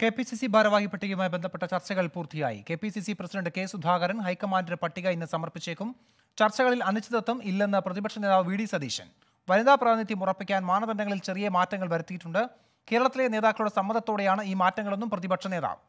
K P C C ഭാരവാഹി പട്ടികയുമായി ബന്ധപ്പെട്ട ചർച്ചകൾ പൂർത്തിയായി K P C C president K Sudhakaran ഹൈക്കമാൻഡിന് പട്ടിക ഇന്ന് സമർപ്പിച്ചേക്കും ചർച്ചകളിൽ അനിശ്ചിതത്വം ഇല്ലെന്ന് പ്രതിപക്ഷ നേതാവ് വി ഡി സതീശൻ വനിതാ പ്രാതിനിധ്യം ഉറപ്പിക്കാൻ മാനദണ്ഡങ്ങളിൽ ചെറിയ മാറ്റങ്ങൾ വരുത്തിയിട്ടുണ്ട് കേരളത്തിലെ നേതാക്കളുടെ സമ്മതത്തോടെയാണ് ഈ മാറ്റങ്ങളെന്നും പ്രതിപക്ഷ നേതാവ്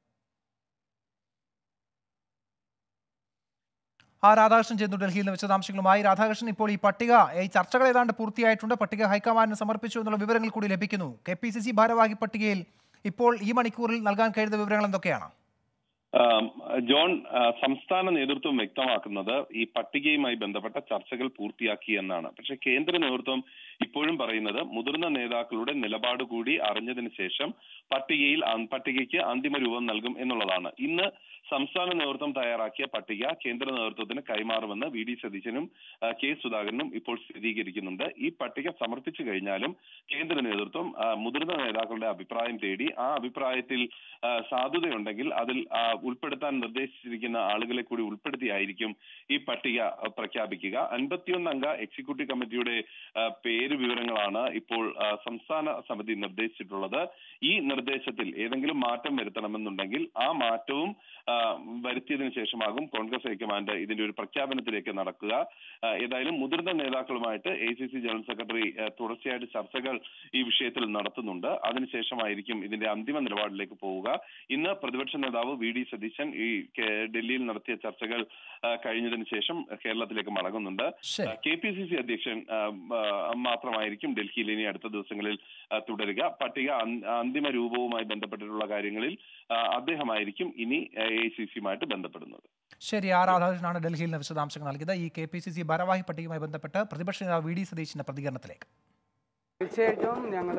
ആ രാധാകൃഷ്ണൻ ചെയ്യുന്നു ഡൽഹിയിൽ നിന്ന് വിശദാംശങ്ങളുമായി രാധാകൃഷ്ണൻ ഇപ്പോൾ ഈ പട്ടിക ഈ ചർച്ചകൾ ഏതാണ്ട് പൂർത്തിയായിട്ടുണ്ട് പട്ടിക ഹൈക്കമാൻഡിന് സമർപ്പിച്ചു എന്നുള്ള വിവരങ്ങൾ കൂടി ലഭിക്കുന്നു കെ പി സി സി ഭാരവാഹി പട്ടികയിൽ ഇപ്പോൾ ഈ മണിക്കൂറിൽ നൽകാൻ കഴിയുന്ന വിവരങ്ങൾ എന്തൊക്കെയാണ് ആം, ജോൺ ആ, സംസ്ഥാന നേതൃത്വം വ്യക്തമാക്കുന്നത് ഈ പട്ടികയുമായി ബന്ധപ്പെട്ട ചർച്ചകൾ പൂർത്തിയാക്കി എന്നാണ് പക്ഷെ കേന്ദ്ര നേതൃത്വം ഇപ്പോഴും പറയുന്നത് മുതിർന്ന നേതാക്കളുടെ നിലപാട് കൂടി അറിഞ്ഞതിന് ശേഷം പട്ടികയിൽ അ- പട്ടികയ്ക്ക് അന്തിമ രൂപം നൽകും എന്നുള്ളതാണ് ഇന്ന് സംസ്ഥാന നേതൃത്വം തയ്യാറാക്കിയ പട്ടിക കേന്ദ്ര നേതൃത്വത്തിന് കൈമാറുമെന്ന് വി ഡി സതീശനും ആ, കെ സുധാകരനും ഇപ്പോൾ സ്ഥിരീകരിക്കുന്നുണ്ട് ഈ പട്ടിക സമർപ്പിച്ചു കഴിഞ്ഞാലും കേന്ദ്ര നേതൃത്വം ആ, മുതിർന്ന നേതാക്കളുടെ അഭിപ്രായം തേടി ആ അഭിപ്രായത്തിൽ ആ, സാധുതയുണ്ടെങ്കിൽ അതിൽ ആ, ഉൾപ്പെടുത്താൻ നിർദ്ദേശിച്ചിരിക്കുന്ന ആളുകളെ കൂടി ഉൾപ്പെടുത്തിയായിരിക്കും ഈ പട്ടിക ആ, പ്രഖ്യാപിക്കുക അൻപത്തിയൊന്ന് അംഗ എക്സിക്യൂട്ടീവ് കമ്മിറ്റിയുടെ ആ, പേര് വിവരങ്ങളാണ് ഇപ്പോൾ ആ, സംസ്ഥാന സമിതി നിർദ്ദേശിച്ചിട്ടുള്ളത് ഈ നിർദ്ദേശത്തിൽ ഏതെങ്കിലും മാറ്റം വരുത്തണമെന്നുണ്ടെങ്കിൽ ആ മാറ്റവും ആ, വരുത്തിയതിനു ശേഷമാകും കോൺഗ്രസ് ഹൈക്കമാൻഡ് ഇതിന്റെ ഒരു പ്രഖ്യാപനത്തിലേക്ക് നടക്കുക ആ, ഏതായാലും മുതിർന്ന നേതാക്കളുമായിട്ട് A C C general secretary ആ, തുടർച്ചയായിട്ട് ചർച്ചകൾ ഈ വിഷയത്തിൽ നടത്തുന്നുണ്ട് അതിനുശേഷമായിരിക്കും ഇതിന്റെ അന്തിമ നിലപാടിലേക്ക് പോവുക ഇന്ന് പ്രതിപക്ഷ നേതാവ് വി ഡി സതീശൻ ഈ കേ- ഡൽഹിയിൽ നടത്തിയ ചർച്ചകൾ ആ, കഴിഞ്ഞതിന് ശേഷം കേരളത്തിലേക്ക് മടങ്ങുന്നുണ്ട് ശരി കെ പി സി സി അധ്യക്ഷൻ ആ, ആ, മാത്രമായിരിക്കും ഡൽഹിയിൽ ഇനി അടുത്ത ദിവസങ്ങളിൽ ആ, തുടരുക പട്ടിക അൻ- അന്തിമ രൂപവുമായി ബന്ധപ്പെട്ടിട്ടുള്ള കാര്യങ്ങളിൽ ആ, അദ്ദേഹമായിരിക്കും ഇനി എ സി സിയുമായിട്ട് ബന്ധപ്പെടുന്നത് ശരി ആ രാധാകൃഷ്ണനാണ് ഡൽഹിയിൽ നിന്ന് വിശദാംശങ്ങൾ നൽകിയത് ഈ കെ പി സി സി ഭാരവാഹി പട്ടികയുമായി ബന്ധപ്പെട്ട് പ്രതിപക്ഷ നേതാവ് വി ഡി സതീശിന്റെ പ്രതികരണത്തിലേക്ക് തീർച്ചയായിട്ടും ഞങ്ങൾ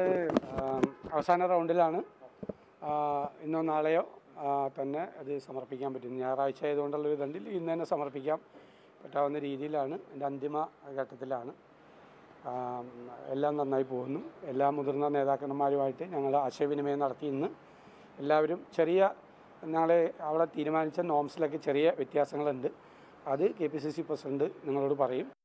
അവസാന റൗണ്ടിലാണ് ആ, ഇന്നോ നാളെയോ ആ, തന്നെ അത് സമർപ്പിക്കാൻ പറ്റും ഞായറാഴ്ച ആയതുകൊണ്ടുള്ള ഒരു ഇതുണ്ട് ഇന്ന് തന്നെ സമർപ്പിക്കാൻ പറ്റാവുന്ന രീതിയിലാണ് എൻ്റെ അന്തിമ ഘട്ടത്തിലാണ് ആ, എല്ലാം നന്നായി പോകുന്നു എല്ലാ മുതിർന്ന നേതാക്കന്മാരുമായിട്ട് ഞങ്ങൾ ആശയവിനിമയം നടത്തി ഇന്ന് എല്ലാവരും ചെറിയ ഞങ്ങൾ അവിടെ തീരുമാനിച്ച നോംസിലൊക്കെ ചെറിയ വ്യത്യാസങ്ങളുണ്ട് അത് K P C C president നിങ്ങളോട് പറയും